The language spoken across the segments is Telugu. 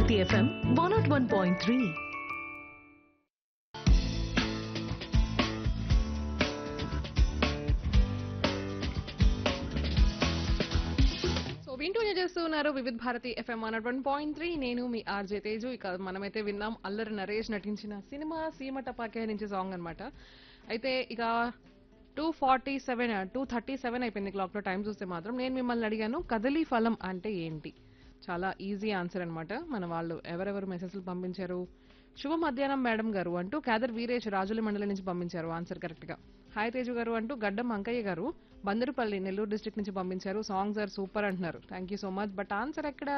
Bharati FM one nought one point three so వింటూ ఎంజాయ్ చేస్తున్నారు Vividh Bharati FM one one point three నేను మీ ఆర్జే తేజు ఇక మనమైతే విన్నాం అల్లరి నరేష్ నటించిన సినిమా సీమ టపాకే నుంచి సాంగ్ అన్నమాట అయితే ఇక two forty seven two thirty seven అయిపోయింది క్లాక్ లో టైం చూస్తే మాత్రం నేను మిమ్మల్ని అడిగాను కదలీ ఫలం అంటే ఏంటి చాలా ఈజీ ఆన్సర్ అన్నమాట మన వాళ్ళు ఎవరెవరు మెసేజ్లు పంపించారు శుభ మధ్యాహ్నం మేడం గారు అంటూ కాదర్ వీరేష్ రాజుల మండలి నుంచి పంపించారు ఆన్సర్ కరెక్ట్ గా హాయ్ తేజు గారు అంటూ గడ్డం అంకయ్య గారు బందరుపల్లి నెల్లూరు డిస్ట్రిక్ట్ నుంచి పంపించారు సాంగ్స్ ఆర్ సూపర్ అంటున్నారు thank you so much but answer ఎక్కడ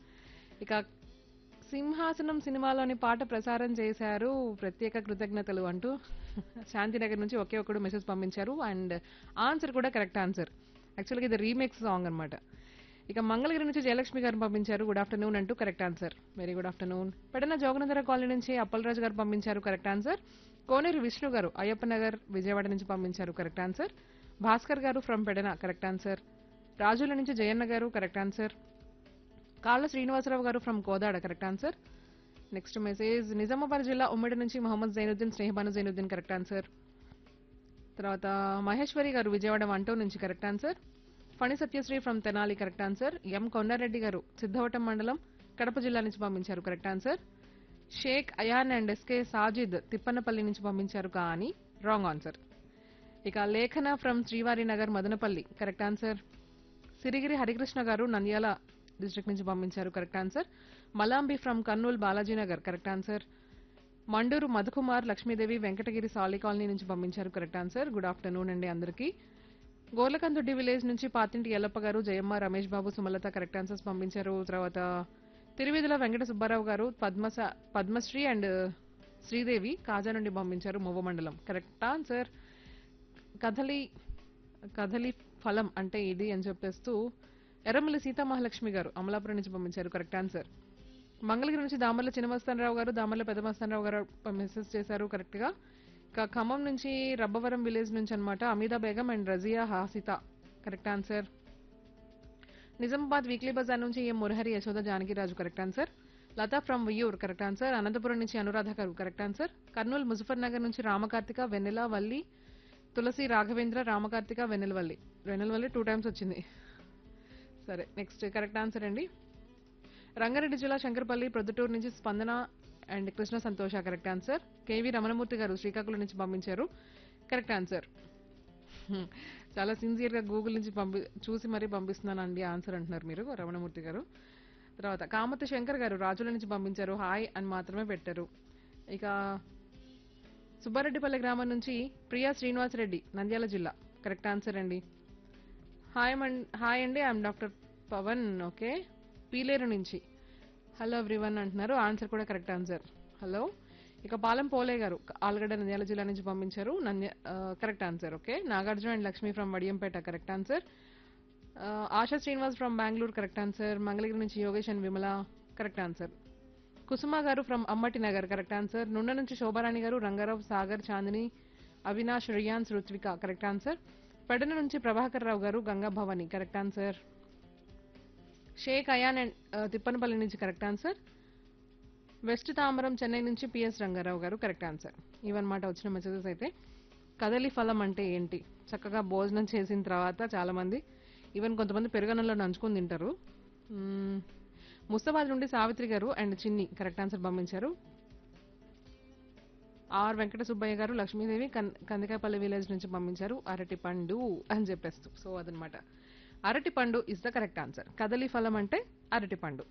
ఇక సింహాసనం సినిమాలోని పాట ప్రసారం చేశారు ప్రత్యేక కృతజ్ఞతలు అంటూ శాంతినగర్ నుంచి ఒకే ఒక్కడు మెసేజ్ పంపించారు అండ్ ఆన్సర్ కూడా కరెక్ట్ ఆన్సర్ యాక్చువల్గా ఇది రీమేక్స్ సాంగ్ అన్నమాట ఇక మంగళగిరి నుంచి జయలక్ష్మి గారు పంపించారు గుడ్ ఆఫ్టర్నూన్ అంటూ correct answer very good afternoon Pedana Joganandara colony నుంచి అప్పలరాజు గారు పంపించారు కరెక్ట్ ఆన్సర్ కోనేరు విష్ణు గారు అయ్యప్ప నగర్ విజయవాడ నుంచి పంపించారు కరెక్ట్ ఆన్సర్ భాస్కర్ గారు ఫ్రమ్ పెడన కరెక్ట్ ఆన్సర్ రాజుల నుంచి జయన్న గారు కరెక్ట్ ఆన్సర్ కాళ్ళ శ్రీనివాసరావు గారు from Kodad correct answer next message Nizamabad జిల్లా ఉమ్మడి నుంచి మొహమ్మద్ జైనుద్దీన్ స్నేహబాను జైనుద్దీన్ కరెక్ట్ ఆన్సర్ తర్వాత మహేశ్వరి గారు విజయవాడ వంటో నుంచి correct answer Phani Satyasri from Tenali correct answer M Kondareddy గారు సిద్ధవటం మండలం కడప జిల్లా నుంచి పంపించారు correct answer Sheikh Ayan and SK Sajid Thippannapalli నుంచి పంపించారు కానీ రాంగ్ ఆన్సర్ ఇక Lekhana from Srivari Nagar Madanapalli correct answer Sirigiri Harikrishna గారు నంద్యాల డిస్ట్రిక్ట్ నుంచి పంపించారు correct answer Malambi from Kurnool Balaji Nagar correct answer Manduru Madhukumar Lakshmidevi Venkatagiri Sali colony నుంచి పంపించారు కరెక్ట్ ఆన్సర్ గుడ్ ఆఫ్టర్నూన్ అండి అందరికీ గోర్లకందుడ్డి విలేజ్ నుంచి పాతింటి ఎల్లప్ప గారు జయమ్మ రమేష్ బాబు సుమలత కరెక్ట్ ఆన్సర్స్ పంపించారు తర్వాత తిరువిధుల వెంకట సుబ్బారావు గారు పద్మస పద్మశ్రీ అండ్ శ్రీదేవి కాజా నుండి పంపించారు మొవ్వ మండలం కరెక్ట్ ఆన్సర్ కథలి కథలి ఫలం అంటే ఇది అని చెప్పేస్తూ ఎర్రమల్లి సీతామహాలక్ష్మి గారు అమలాపురం నుంచి పంపించారు కరెక్ట్ ఆన్సర్ మంగళగిరి నుంచి దామర్ల చిన్నమస్తానరావు గారు దామర్ల పెద్దమస్తానరావు గారు మెసేజ్ చేశారు కరెక్ట్ గా ఇక ఖమ్మం నుంచి రబ్బవరం విలేజ్ నుంచి అన్నమాట Hameeda Begum and Razia Hasitha correct answer Nizamabad weekly bazaar నుంచి M Murahari Yashoda Janakiraju correct answer Latha from Viyyur correct answer Anantapuram నుంచి అనురాధ గారు కరెక్ట్ ఆన్సర్ కర్నూలు ముజఫర్ నగర్ నుంచి రామకార్తిక వెన్నెల వల్లి తులసి రాఘవేంద్ర రామకార్తిక వెన్నెలవల్లి వెన్నెలవల్లి టూ టైమ్స్ వచ్చింది సరే నెక్స్ట్ కరెక్ట్ ఆన్సర్ అండి రంగారెడ్డి జిల్లా శంకరపల్లి ప్రొద్దుటూరు నుంచి స్పందన అండ్ కృష్ణ సంతోష కరెక్ట్ ఆన్సర్ కేవీ రమణమూర్తి గారు శ్రీకాకుళం నుంచి పంపించారు కరెక్ట్ ఆన్సర్ హ్మ్. చాలా సిన్సియర్ గా గూగుల్ నుంచి పంపి చూసి మరీ పంపిస్తున్నానండి ఆన్సర్ అంటున్నారు మీరు రమణమూర్తి గారు తర్వాత కామతి శంకర్ గారు రాజుల నుంచి పంపించారు హాయ్ అని మాత్రమే పెట్టారు ఇక సుబ్బారెడ్డిపల్లి గ్రామం నుంచి ప్రియా శ్రీనివాసరెడ్డి నంద్యాల జిల్లా కరెక్ట్ ఆన్సర్ అండి హాయ్ మన్ హాయ్ అండి I'm doctor Pavan okay Pileru నుంచి హలో ఎవ్రీవన్ అంటున్నారు ఆన్సర్ కూడా కరెక్ట్ ఆన్సర్ హలో ఇక పాలెం పోలే గారు ఆల్గడ్డ నంద్యాల జిల్లా నుంచి పంపించారు నంద్య correct answer okay Nagarjuna and Lakshmi from Vadiyampeta correct answer Asha Srinivas from Bengaluru correct answer Mangalagiri నుంచి Yogesh and Vimala correct answer Kusuma గారు from Ammati Nagar correct answer నుండ నుంచి శోభారాణి గారు రంగారావు సాగర్ చాందిని అవినాష్ రియాన్స్ రుత్విక కరెక్ట్ ఆన్సర్ పెడన నుంచి ప్రభాకర్ రావు గారు Ganga Bhavani correct answer Sheikh Ayan and ఆ, తిప్పనపల్లి నుంచి correct answer west Tambaram Chennai నుంచి పిఎస్ రంగారావు గారు కరెక్ట్ ఆన్సర్ ఇవన్నమాట వచ్చిన మెసేజెస్ అయితే కదలి ఫలం అంటే ఏంటి చక్కగా భోజనం చేసిన తర్వాత చాలా మంది ఈవెన్ కొంతమంది పెరుగన్నంలో నంచుకొని తింటారు మ్మ్. ముస్తాబాద్ నుండి సావిత్రి గారు అండ్ చిన్ని కరెక్ట్ ఆన్సర్ పంపించారు ఆర్ వెంకట సుబ్బయ్య గారు లక్ష్మీదేవి కన్ కందికాయపల్లి విలేజ్ నుంచి పంపించారు అరటి పండు అని చెప్పేస్తూ సో అదనమాట అరటి పండు ఇస్ ద కరెక్ట్ ఆన్సర్ కదలి ఫలం అంటే అరటి పండు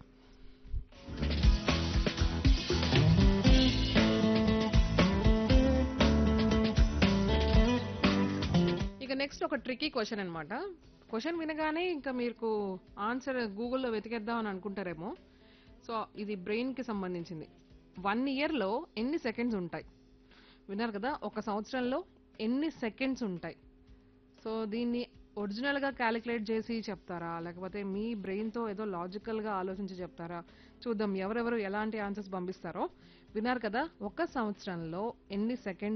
ఇక నెక్స్ట్ ఒక ట్రికీ క్వశ్చన్ అన్నమాట క్వశ్చన్ వినగానే ఇంకా మీకు ఆన్సర్ గూగుల్లో వెతికేద్దాం అని అనుకుంటారేమో సో ఇది బ్రెయిన్ కి సంబంధించింది వన్ ఇయర్ లో ఎన్ని సెకండ్స్ ఉంటాయి విన్నారు కదా ఒక సంవత్సరంలో ఎన్ని సెకండ్స్ ఉంటాయి సో దీన్ని ఒరిజినల్ గా క్యాలిక్యులేట్ చేసి చెప్తారా లేకపోతే మీ బ్రెయిన్ తో ఏదో లాజికల్ గా ఆలోచించి చెప్తారా చూద్దాం ఎవరెవరు ఎలాంటి ఆన్సర్స్ పంపిస్తారో విన్నారు కదా ఒక సంవత్సరంలో ఎన్ని సెకండ్స్